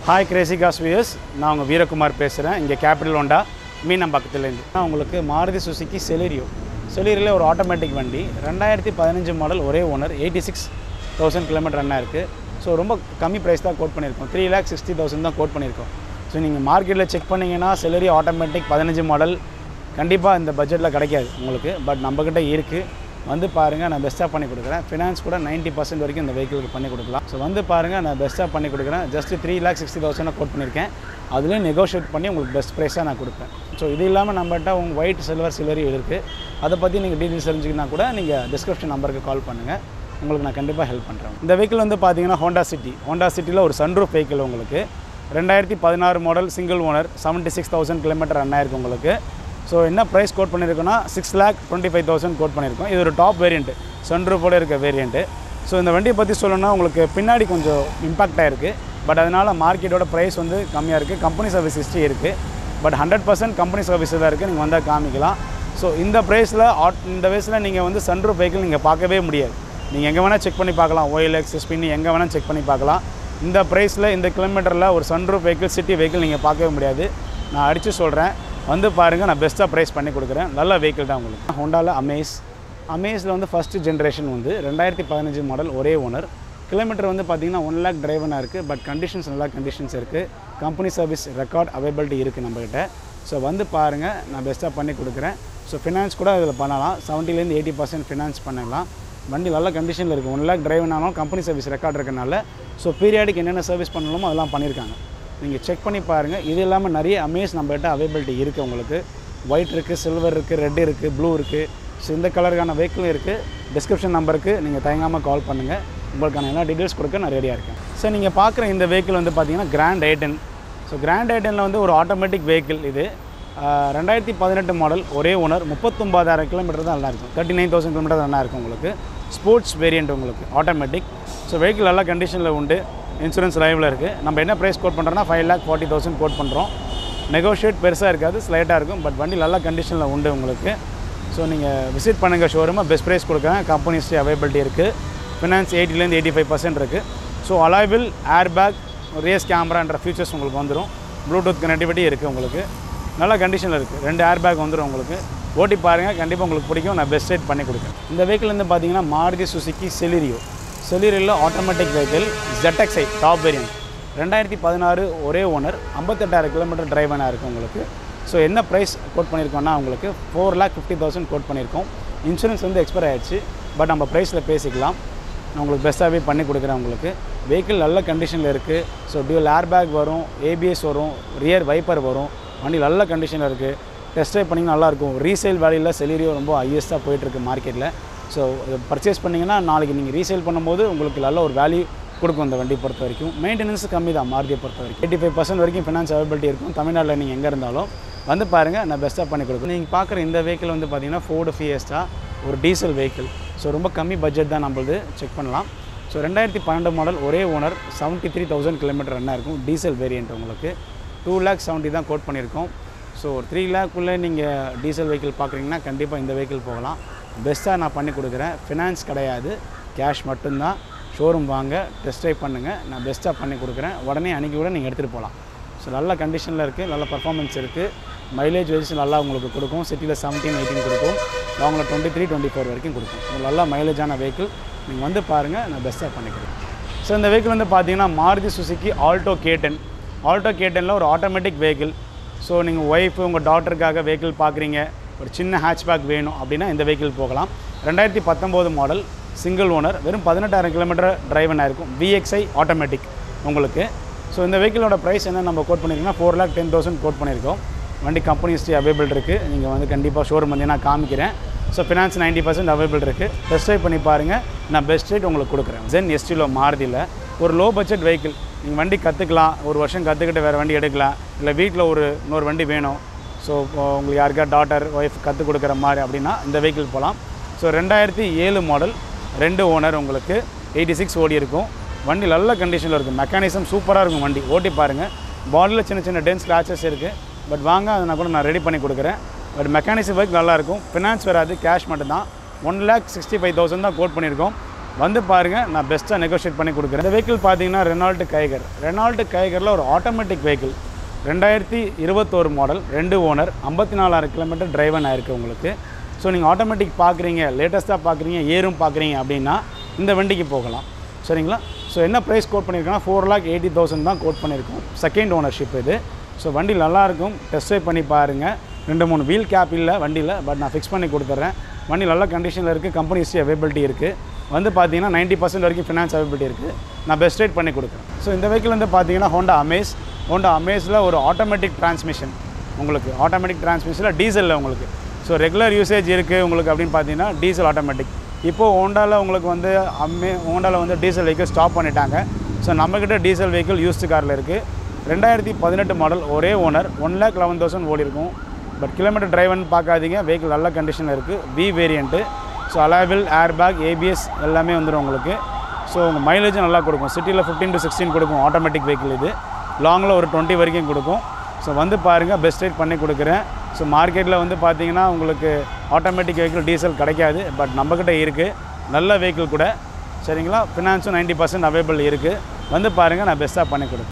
hi Crazy cos wears நான் உங்கள் வீரகுமார் பேசுகிறேன் இங்கே கேபிட்டல் ஹோண்டா மீனம் பக்கத்துலேருந்து நான் உங்களுக்கு மாருதி சுசுக்கி செலிரியோ செலிரியில் ஒரு ஆட்டோமேட்டிக் வண்டி ரெண்டாயிரத்தி பதினஞ்சு மாடல் ஒரே owner eighty six thousand kilometre ரன்னாக இருக்குது ஸோ ரொம்ப கம்மி ப்ரைஸ் தான் கோட் பண்ணியிருக்கோம் த்ரீ லேக் சிக்ஸ்டி தௌசண்ட் தான் கோட் பண்ணியிருக்கோம் ஸோ நீங்கள் மார்க்கெட்டில் செக் பண்ணிங்கன்னா செலரி ஆட்டோமேட்டிக் பதினஞ்சு மாடல் கண்டிப்பாக இந்த பட்ஜெட்டில் கிடைக்காது உங்களுக்கு பட் நம்மக்கிட்ட இருக்குது வந்து பாருங்கள் நான் பெஸ்ட்டாக பண்ணி கொடுக்குறேன் ஃபினான்ஸ் கூட 90% பர்சன்ட் வரைக்கும் இந்த வெஹிக்கிளுக்கு பண்ணி கொடுக்கலாம் ஸோ வந்து பாருங்கள் நான் பெஸ்ட்டாக பண்ணி கொடுக்குறேன் just three lakh sixty thousand quote பண்ணியிருக்கேன் அதுலேயும் நெகோஷியேட் பண்ணி உங்களுக்கு பெஸ்ட் ப்ரைஸாக நான் கொடுப்பேன் ஸோ இது இல்லாமல் நம்மகிட்ட உங்கள் ஒயிட் சில்வர் சில்வரி இருக்குது அதை பற்றி நீங்கள் டீட்டெயில்ஸ் தெரிஞ்சுக்கினா கூட நீங்கள் டிஸ்கிரிப்ஷன் நம்பருக்கு கால் பண்ணுங்கள் உங்களுக்கு நான் கண்டிப்பாக ஹெல்ப் பண்ணுறேன் இந்த வெஹிக்கிள் வந்து பார்த்தீங்கன்னா ஹோண்டா சிட்டி ஹோண்டா சிட்டியில் ஒரு சன்ரூஃப் வெஹிக்கிள் உங்களுக்கு ரெண்டாயிரத்தி பதினாறு model single owner seventy six thousand kilometre run ஆயிருக்கு உங்களுக்கு ஸோ என்ன ப்ரைஸ் கோட் பண்ணியிருக்கோன்னா six lakh twenty five thousand quote பண்ணியிருக்கோம் இது ஒரு டாப் வேரியண்ட்டு சன்ரூஃபோட இருக்க வேரியண்ட்டு ஸோ இந்த வண்டியை பற்றி சொல்லணும்னா உங்களுக்கு பின்னாடி கொஞ்சம் இம்பாக்ட் ஆயிருக்கு பட் அதனால் மார்க்கெட்டோட ப்ரைஸ் வந்து கம்மியாக இருக்குது கம்பெனி சர்வீஸ் ஹிஸ்ட்ரி இருக்குது but hundred percent company service தான் இருக்குது நீங்கள் வந்தால் காமிக்கலாம் ஸோ இந்த ப்ரைஸில் ஆட் இந்த வயசில் நீங்கள் வந்து சன்ரூஃப் வெஹிக்கிள் நீங்கள் பார்க்கவே முடியாது நீங்கள் எங்கே வேணால் செக் பண்ணி பார்க்கலாம் ஓஎல்எக்ஸ் ஸ்பின்னி எங்கே வேணால் செக் பண்ணி பார்க்கலாம் இந்த ப்ரைஸில் இந்த கிலோமீட்டரில் ஒரு சன்ரூஃப் வெஹிக்கிள் சிட்டி வெஹிக்கிள் நீங்கள் பார்க்கவே முடியாது நான் அடித்து சொல்கிறேன் வந்து பாருங்கள் நான் பெஸ்ட்டாக ப்ரைஸ் பண்ணி கொடுக்குறேன் நல்ல வெஹிக்கிள் தான் உங்களுக்கு ஹோண்டாவில் அமேஸ் அமேஸில் வந்து ஃபஸ்ட்டு ஜென்ரேஷன் வந்து ரெண்டாயிரத்தி பதினஞ்சு மாடல் ஒரே ஓனர் கிலோமீட்டர் வந்து பார்த்தீங்கன்னா ஒன் லேக் டிரைவனாக இருக்குது பட் கண்டிஷன்ஸ் நல்லா கண்டிஷன்ஸ் இருக்குது கம்பெனி சர்வீஸ் ரெக்கார்ட் அவைபிலிட்டி இருக்குது நம்மக்கிட்ட ஸோ வந்து பாருங்கள் நான் பெஸ்ட்டாக பண்ணி கொடுக்குறேன் ஸோ ஃபினான்ஸ் கூட இதில் பண்ணலாம் செவன்ட்டிலேருந்து எயிட்டி பர்சன்ட் ஃபினான்ஸ் பண்ணலாம் வண்டி நல்ல கண்டிஷனில் இருக்குது ஒன் லேக் டிரைவ்னாலும் கம்பெனி சர்வீஸ் ரெக்கார்ட் இருக்கனால ஸோ பீரியாடிக் என்னென்ன சர்வீஸ் பண்ணணுமோ அதெல்லாம் பண்ணியிருக்காங்க நீங்கள் செக் பண்ணி பாருங்கள் இது இல்லாமல் நிறைய அமேஸ் நம்மகிட்ட அவைபிலிட்டி இருக்குது உங்களுக்கு ஒயிட் இருக்குது சில்வர் இருக்குது ரெட் இருக்குது ப்ளூ இருக்குது ஸோ இந்த கலருக்கான வெஹிக்கிளும் இருக்குது டிஸ்கிரிப்ஷன் நம்பருக்கு நீங்கள் தயங்காமல் கால் பண்ணுங்கள் உங்களுக்கான எல்லா டீட்டெயில்ஸ் கொடுக்க நான் ரெடியாக இருக்கேன் ஸோ நீங்கள் பார்க்குற இந்த வெஹிக்கிள் வந்து பார்த்தீங்கன்னா கிராண்ட் ஐட்டன் ஸோ கிராண்ட் ஐட்டனில் வந்து ஒரு ஆட்டோமேட்டிக் வெஹிக்கிள் இது ஆஹ் ரெண்டாயிரத்தி பதினெட்டு மாடல் ஒரே ஓனர் முப்பத்தொம்பதாயிரம் கிலோமீட்டர் தான் நல்லா இருக்கும் தேர்ட்டி நைன் தௌசண்ட் கிலோமீட்டர் நல்லா இருக்கும் உங்களுக்கு ஸ்போர்ட்ஸ் வேரியண்ட் உங்களுக்கு ஆட்டோமேட்டிக் ஸோ வெஹிக்கிள் நல்ல கண்டிஷனில் உண்டு இன்சூரன்ஸ் லைவில் இருக்குது நம்ம என்ன ப்ரைஸ் கோட் பண்ணுறோன்னா five lakh forty thousand quote பண்ணுறோம் நெகோஷியேட் பெருசாக இருக்காது ஸ்லைட்டாக இருக்கும் பட் வண்டி நல்ல கண்டிஷனில் உண்டு உங்களுக்கு ஸோ நீங்கள் விசிட் பண்ணுங்கள் ஷோரூமாக பெஸ்ட் ப்ரைஸ் கொடுக்குறேன் கம்பெனி ஹிஸ்ட்ரி அவைபிலிட்டி இருக்குது ஃபினான்ஸ் எயிட்டிலேருந்து எயிட்டி ஃபைவ் பர்சன்ட் இருக்குது ஸோ அலாய்வில் ஏர் பேக் ரேஸ் கேமரான்ற ஃபீச்சர்ஸ் உங்களுக்கு வந்துடும் ப்ளூடூத் கனெக்டிவிட்டி இருக்குது உங்களுக்கு நல்ல கண்டிஷனில் இருக்குது ரெண்டு ஏர் பேக் வந்துடும் உங்களுக்கு ஓட்டி பாருங்கள் கண்டிப்பாக உங்களுக்கு பிடிக்கும் நான் பெஸ்ட் ரேட் பண்ணி கொடுக்குறேன் இந்த வெஹிக்கிள் வந்து பார்த்தீங்கன்னா மாருதி சுசுக்கி செலிரியோ செலிரியில் automatic vehicle ZXi top variant ரெண்டாயிரத்தி பதினாறு ஒரே ஓனர் ஐம்பத்தெட்டாயிரம் கிலோமீட்டர் டிரைவனாக இருக்குது உங்களுக்கு ஸோ என்ன ப்ரைஸ் கோட் பண்ணியிருக்கோம்னா உங்களுக்கு four lakh fifty thousand quote பண்ணியிருக்கோம் இன்சூரன்ஸ் வந்து எக்ஸ்பைர் ஆயிடுச்சு பட் நம்ம ப்ரைஸில் பேசிக்கலாம் நான் உங்களுக்கு பெஸ்ட்டாகவே பண்ணி கொடுக்குறேன் உங்களுக்கு வெஹிக்கிள் நல்ல கண்டிஷனில் இருக்குது ஸோ டியூல் ஏர் பேக் வரும் ஏபிஎஸ் வரும் ரியர் வைப்பர் வரும் வண்டி நல்ல கண்டிஷனில் இருக்குது டெஸ்ட் ட்ரைவ் பண்ணிங்கன்னா நல்லாயிருக்கும் ரீசேல் வேலையில் செலீரியோ ரொம்ப ஹையஸ்ட்டாக போயிட்டுருக்கு மார்க்கெட்டில் ஸோ பர்ச்சேஸ் பண்ணிங்கன்னா நாளைக்கு நீங்கள் ரீசேல் பண்ணும்போது உங்களுக்கு நல்ல ஒரு வேல்யூ கொடுக்கும் இந்த வண்டி பொறுத்த வரைக்கும் மெயின்டெனன்ஸ் கம்மி தான் மாருதியை பொறுத்த வரைக்கும் எயிட்டி ஃபைவ் பர்சன்ட் வரைக்கும் ஃபினான்ஸ் அவைபிலிட்டி இருக்கும் தமிழ்நாட்டில் நீங்கள் எங்கே இருந்தாலும் வந்து பாருங்கள் நான் பெஸ்ட்டாக பண்ணி கொடுக்குறேன் நீங்கள் பார்க்குற இந்த வெஹிக்கிள் வந்து பார்த்தீங்கன்னா ஃபோர்டு ஃபியஸ்டா ஒரு டீசல் வெஹிக்கிள் ஸோ ரொம்ப கம்மி பட்ஜெட் தான் நம்மளது செக் பண்ணலாம் ஸோ ரெண்டாயிரத்தி பன்னெண்டு மாடல் ஒரே owner seventy three thousand kilometre ரன்னாக இருக்கும் டீசல் வேரியண்ட் உங்களுக்கு டூ லேக் செவன்ட்டி தான் கோட் பண்ணியிருக்கோம் ஸோ ஒரு த்ரீ லேக்குள்ளே நீங்கள் டீசல் வெஹிக்கிள் பார்க்குறீங்கன்னா கண்டிப்பாக இந்த வெஹிக்கிள் போகலாம் பெஸ்ட்டாக நான் பண்ணி கொடுக்குறேன் ஃபினான்ஸ் கிடையாது கேஷ் மட்டும்தான் ஷோரூம் வாங்க டெஸ்ட் ட்ரைவ் பண்ணுங்கள் நான் பெஸ்ட்டாக பண்ணி கொடுக்குறேன் உடனே அன்றைக்கி கூட நீங்கள் எடுத்துகிட்டு போகலாம் ஸோ நல்ல கண்டிஷனில் இருக்குது நல்ல பர்ஃபார்மன்ஸ் இருக்குது மைலேஜ் வைஸ் நல்லா உங்களுக்கு கொடுக்கும் சிட்டியில் செவன்டீன் எயிட்டீன் கொடுக்கும் லாங்கில் டுவெண்ட்டி த்ரீ டுவெண்ட்டி ஃபோர் வரைக்கும் கொடுக்கும் ஒரு நல்ல மைலேஜான வெஹிக்கிள் நீங்கள் வந்து பாருங்கள் நான் பெஸ்ட்டாக பண்ணி கொடுக்குறேன் ஸோ இந்த வெஹிக்கிள் வந்து பார்த்தீங்கன்னா Maruti Suzuki Alto K ten Alto கேட்டனில் ஒரு ஆட்டோமேட்டிக் வெஹிக்கிள் ஸோ நீங்கள் ஒய்ஃபு உங்கள் டாட்டருக்காக வெஹிக்கிள் பார்க்குறீங்க ஒரு சின்ன ஹேட்ச்பேக் வேணும் அப்படின்னா இந்த வெஹிக்கிள் போகலாம் ரெண்டாயிரத்தி பத்தொம்போது மாடல் சிங்கிள் ஓனர் வெறும் பதினெட்டாயிரம் கிலோமீட்டர் டிரைவன் ஆயிருக்கும் விஎக்ஸ்ஐ ஆட்டோமேட்டிக் உங்களுக்கு ஸோ இந்த வெஹிக்கிளோட ப்ரைஸ் என்ன நம்ம கோட் பண்ணியிருக்கோம்னா four lakh ten thousand quote பண்ணியிருக்கோம் வண்டி கம்பெனி ஹிஸ்ட்ரி அவைபிள் இருக்குது நீங்கள் வந்து கண்டிப்பாக ஷோரூம் வந்து நான் காமிக்கிறேன் so finance ninety percent available இருக்குது டெஸ்ட் ட்ரைவ் பண்ணி பாருங்கள் நான் பெஸ்ட் ரேட் உங்களுக்கு கொடுக்குறேன் ஜென் எஸ்டிலோ மாருதியில் ஒரு லோ பட்ஜெட் வெஹிக்கிள் நீங்கள் வண்டி கற்றுக்கலாம் ஒரு வருஷம் கற்றுக்கிட்டு வேறு வண்டி எடுக்கலாம் இல்லை வீட்டில் ஒரு இன்னொரு வண்டி வேணும் ஸோ உங்களுக்கு யாருக்கா டாட்டர் ஒய்ஃப் கற்றுக் கொடுக்குற மாதிரி அப்படின்னா இந்த வெஹிக்கிள் போகலாம் ஸோ ரெண்டாயிரத்தி ஏழு மாடல் ரெண்டு ஓனர் உங்களுக்கு எயிட்டி சிக்ஸ் ஓடி இருக்கும் வண்டி நல்ல கண்டிஷனில் இருக்கும் மெக்கானிசம் சூப்பராக இருக்கும் வண்டி ஓட்டி பாருங்கள் பாடியில் சின்ன சின்ன டென்ஸ் ஸ்க்ராச்சஸ் இருக்குது பட் வாங்க அதை நான் கூட நான் ரெடி பண்ணி கொடுக்குறேன் பட் மெக்கானிசம் ஒர்க் நல்லாயிருக்கும் ஃபினான்ஸ் வராது கேஷ் மட்டும்தான் one lakh sixty five thousand தான் கோட் பண்ணியிருக்கோம் வந்து பாருங்கள் நான் பெஸ்ட்டாக நெகோஷியேட் பண்ணி கொடுக்குறேன் இந்த வெஹிக்கிள் பார்த்தீங்கன்னா ரெனால்ட்டு கைகர் ரெனால்ட்டு கைகரில் ஒரு ஆட்டோமேட்டிக் வெஹிக்கிள் ரெண்டாயிரத்தி இருபத்தோரு மாடல் ரெண்டு ஓனர் ஐம்பத்தி நாலாயிரம் கிலோமீட்டர் டிரைவன் ஆயிருக்கு உங்களுக்கு ஸோ நீங்கள் ஆட்டோமேட்டிக் பார்க்குறீங்க லேட்டஸ்ட்டாக பார்க்குறீங்க ஏரும் பார்க்குறீங்க அப்படின்னா இந்த வண்டிக்கு போகலாம் சரிங்களா ஸோ என்ன ப்ரைஸ் கோட் பண்ணியிருக்கோன்னா ஃபோர் லேக் எயிட்டி தௌசண்ட் தான் கோட் பண்ணியிருக்கோம் செகண்ட் ஓனர்ஷிப் இது ஸோ வண்டி நல்லாயிருக்கும் டெஸ்ட் ட்ரைவ் பண்ணி பாருங்கள் ரெண்டு மூணு வீல் கேப் இல்லை வண்டியில் பட் நான் ஃபிக்ஸ் பண்ணி கொடுத்துட்றேன் வண்டி நல்ல கண்டிஷனில் இருக்குது கம்பெனி ஹிஸ்ட்ரி அவைபிலிட்டி இருக்குது வந்து பார்த்தீங்கன்னா நைன்ட்டி பர்சன்ட் வரைக்கும் ஃபினான்ஸ் அவைபிலிட்டி இருக்குது நான் பெஸ்ட் ரேட் பண்ணி கொடுக்குறேன் ஸோ இந்த வெஹிக்கிள் வந்து பார்த்தீங்கன்னா ஹோண்டா அமேஸ் ஹோண்டா அமேஸில் ஒரு ஆட்டோமேட்டிக் டிரான்ஸ்மிஷன் உங்களுக்கு ஆட்டோமேட்டிக் டிரான்ஸ்மிஷனில் டீசலில் உங்களுக்கு ஸோ ரெகுலர் யூசேஜ் இருக்குது உங்களுக்கு அப்படின்னு பார்த்தீங்கன்னா டீசல் ஆட்டோமேட்டிக் இப்போது ஹோண்டாவில் உங்களுக்கு வந்து அம்மே ஹோண்டாவில் வந்து டீசல் வெஹிக்கிள் ஸ்டாப் பண்ணிட்டாங்க ஸோ நம்மக்கிட்ட டீசல் வெஹிக்கிள் யூஸ்டு காரில் இருக்குது ரெண்டாயிரத்தி பதினெட்டு மாடல் ஒரே owner one lakh eleven thousand ஓடி இருக்கும் பட் கிலோமீட்டர் டிரைவர்னு பார்க்காதீங்க வெஹிக்கிள் நல்ல கண்டிஷனில் இருக்குது பி வேரியண்ட்டு ஸோ அலாபிள் ஏர் பேக் ஏபிஎஸ் எல்லாமே வந்துடும் உங்களுக்கு ஸோ உங்கள் மைலேஜும் நல்லா கொடுக்கும் சிட்டியில் ஃபிஃப்டீன் டு சிக்ஸ்டீன் கொடுக்கும் ஆட்டோமேட்டிக் வெஹிக்கிள் இது லாங்கில் ஒரு டுவெண்ட்டி வரைக்கும் கொடுக்கும் ஸோ வந்து பாருங்கள் பெஸ்ட் ரேட் பண்ணி கொடுக்குறேன் ஸோ மார்க்கெட்டில் வந்து பார்த்தீங்கன்னா உங்களுக்கு ஆட்டோமேட்டிக் வெஹிக்கிள் டீசல் கிடைக்காது பட் நம்மக்கிட்ட இருக்குது நல்ல வெஹிக்கிள் கூட சரிங்களா ஃபினான்ஸும் நைன்ட்டி பர்சன்ட் அவைபிள் இருக்குது வந்து பாருங்கள் நான் பெஸ்ட்டாக பண்ணி கொடுப்பேன்